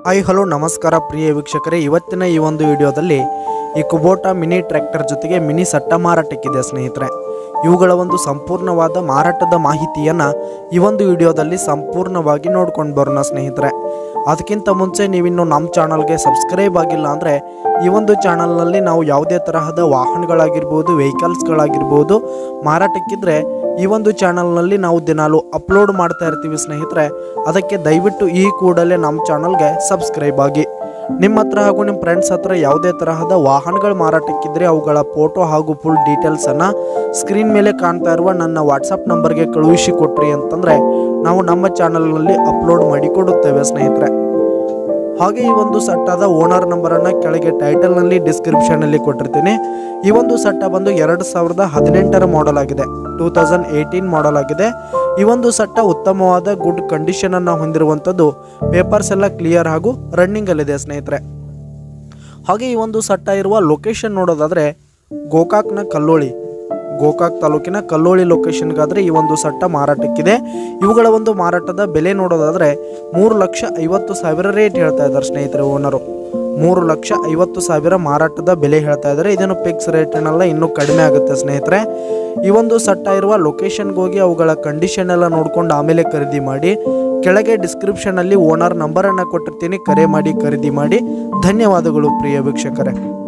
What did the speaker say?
hi hello ನಮಸ್ಕಾರ ಪ್ರಿಯ ವೀಕ್ಷಕರೇ ಇವತ್ತಿನ ಈ ಒಂದು ವಿಡಿಯೋದಲ್ಲಿ ಈ ಕುಬೋಟಾ ಮಿನಿ ಟ್ರ್ಯಾಕ್ಟರ್ ಜೊತೆಗೆ ಮಿನಿ ಸಟ್ಟ ಮಾರಾಟಕ್ಕಿದೆ ಸ್ನೇಹಿತರೆ ಇವುಗಳ ಒಂದು ಸಂಪೂರ್ಣವಾದ ಮಾರಾಟದ ಮಾಹಿತಿಯನ್ನು ಈ ಒಂದು ವಿಡಿಯೋದಲ್ಲಿ ಸಂಪೂರ್ಣವಾಗಿ ನೋಡ್ಕೊಂಡು ಬರೋಣ ಸ್ನೇಹಿತರೆ ಅದಕ್ಕಿಂತ ಮುಂಚೆ ನೀವಿನ್ನು ನಮ್ಮ ಚಾನಲ್ಗೆ ಸಬ್ಸ್ಕ್ರೈಬ್ ಆಗಿಲ್ಲ ಅಂದರೆ ಈ ಒಂದು ಚಾನಲ್ನಲ್ಲಿ ನಾವು ಯಾವುದೇ ತರಹದ ವಾಹನಗಳಾಗಿರ್ಬೋದು ವೆಹಿಕಲ್ಸ್ಗಳಾಗಿರ್ಬೋದು ಮಾರಾಟಕ್ಕಿದ್ರೆ ಈ ಒಂದು ಚಾನಲ್ನಲ್ಲಿ ನಾವು ದಿನಾಲು ಅಪ್ಲೋಡ್ ಮಾಡ್ತಾ ಇರ್ತೀವಿ ಸ್ನೇಹಿತರೆ ಅದಕ್ಕೆ ದಯವಿಟ್ಟು ಈ ಕೂಡಲೇ ನಮ್ಮ ಚಾನಲ್ಗೆ ಸಬ್ಸ್ಕ್ರೈಬ್ ಆಗಿ ನಿಮ್ಮ ಹತ್ರ ಹಾಗೂ ನಿಮ್ಮ ಫ್ರೆಂಡ್ಸ್ ಹತ್ರ ಯಾವುದೇ ತರಹದ ವಾಹನಗಳ ಮಾರಾಟಕ್ಕಿದ್ರೆ ಅವುಗಳ ಫೋಟೋ ಹಾಗೂ ಫುಲ್ ಡೀಟೇಲ್ಸನ್ನು ಸ್ಕ್ರೀನ್ ಮೇಲೆ ಕಾಣ್ತಾ ಇರುವ ನನ್ನ ವಾಟ್ಸಪ್ ನಂಬರ್ಗೆ ಕಳುಹಿಸಿ ಕೊಟ್ರಿ ಅಂತಂದರೆ ನಾವು ನಮ್ಮ ಚಾನಲ್ನಲ್ಲಿ ಅಪ್ಲೋಡ್ ಮಾಡಿ ಕೊಡುತ್ತೇವೆ ಸ್ನೇಹಿತರೆ ಹಾಗೆ ಈ ಒಂದು ಸಟ್ಟದ ಓನರ್ ನಂಬರನ್ನು ಕೆಳಗೆ ಟೈಟಲ್ನಲ್ಲಿ ಡಿಸ್ಕ್ರಿಪ್ಷನಲ್ಲಿ ಕೊಟ್ಟಿರ್ತೀನಿ ಈ ಒಂದು ಸಟ್ಟ ಬಂದು ಎರಡು ಸಾವಿರದ ಹದಿನೆಂಟರ ಮಾಡೆಲ್ ಆಗಿದೆ ಟೂ ತೌಸಂಡ್ ಏಯ್ಟೀನ್ ಮಾಡೆಲ್ ಆಗಿದೆ ಈ ಒಂದು ಸಟ್ಟ ಉತ್ತಮವಾದ ಗುಡ್ ಕಂಡೀಷನನ್ನು ಹೊಂದಿರುವಂಥದ್ದು ಪೇಪರ್ಸ್ ಎಲ್ಲ ಕ್ಲಿಯರ್ ಹಾಗೂ ರನ್ನಿಂಗಲ್ಲಿದೆ ಸ್ನೇಹಿತರೆ ಹಾಗೆ ಈ ಒಂದು ಸಟ್ಟ ಇರುವ ಲೊಕೇಶನ್ ನೋಡೋದಾದರೆ ಗೋಕಾಕ್ನ ಕಲ್ಲೋಳಿ ಗೋಕಾಕ್ ತಾಲೂಕಿನ ಕಲ್ಲೋಳಿ ಲೊಕೇಶನ್ಗಾದರೆ ಈ ಒಂದು ಸಟ್ಟ ಮಾರಾಟಕ್ಕಿದೆ ಇವುಗಳ ಒಂದು ಮಾರಾಟದ ಬೆಲೆ ನೋಡೋದಾದರೆ ಮೂರು ಲಕ್ಷ ಐವತ್ತು ಸಾವಿರ ರೇಟ್ ಹೇಳ್ತಾ ಇದ್ದಾರೆ ಸ್ನೇಹಿತರೆ ಓನರು ಮೂರು ಲಕ್ಷ ಐವತ್ತು ಸಾವಿರ ಮಾರಾಟದ ಬೆಲೆ ಹೇಳ್ತಾ ಇದ್ದಾರೆ ಇದನ್ನು ಫಿಕ್ಸ್ ರೇಟ್ನಲ್ಲ ಇನ್ನೂ ಕಡಿಮೆ ಆಗುತ್ತೆ ಸ್ನೇಹಿತರೆ ಈ ಒಂದು ಸಟ್ಟ ಇರುವ ಲೊಕೇಶನ್ಗೆ ಹೋಗಿ ಅವುಗಳ ಕಂಡೀಷನ್ ಎಲ್ಲ ನೋಡ್ಕೊಂಡು ಆಮೇಲೆ ಖರೀದಿ ಮಾಡಿ ಕೆಳಗೆ ಡಿಸ್ಕ್ರಿಪ್ಷನಲ್ಲಿ ಓನರ್ ನಂಬರನ್ನು ಕೊಟ್ಟಿರ್ತೀನಿ ಕರೆ ಮಾಡಿ ಖರೀದಿ ಮಾಡಿ ಧನ್ಯವಾದಗಳು ಪ್ರಿಯ ವೀಕ್ಷಕರೇ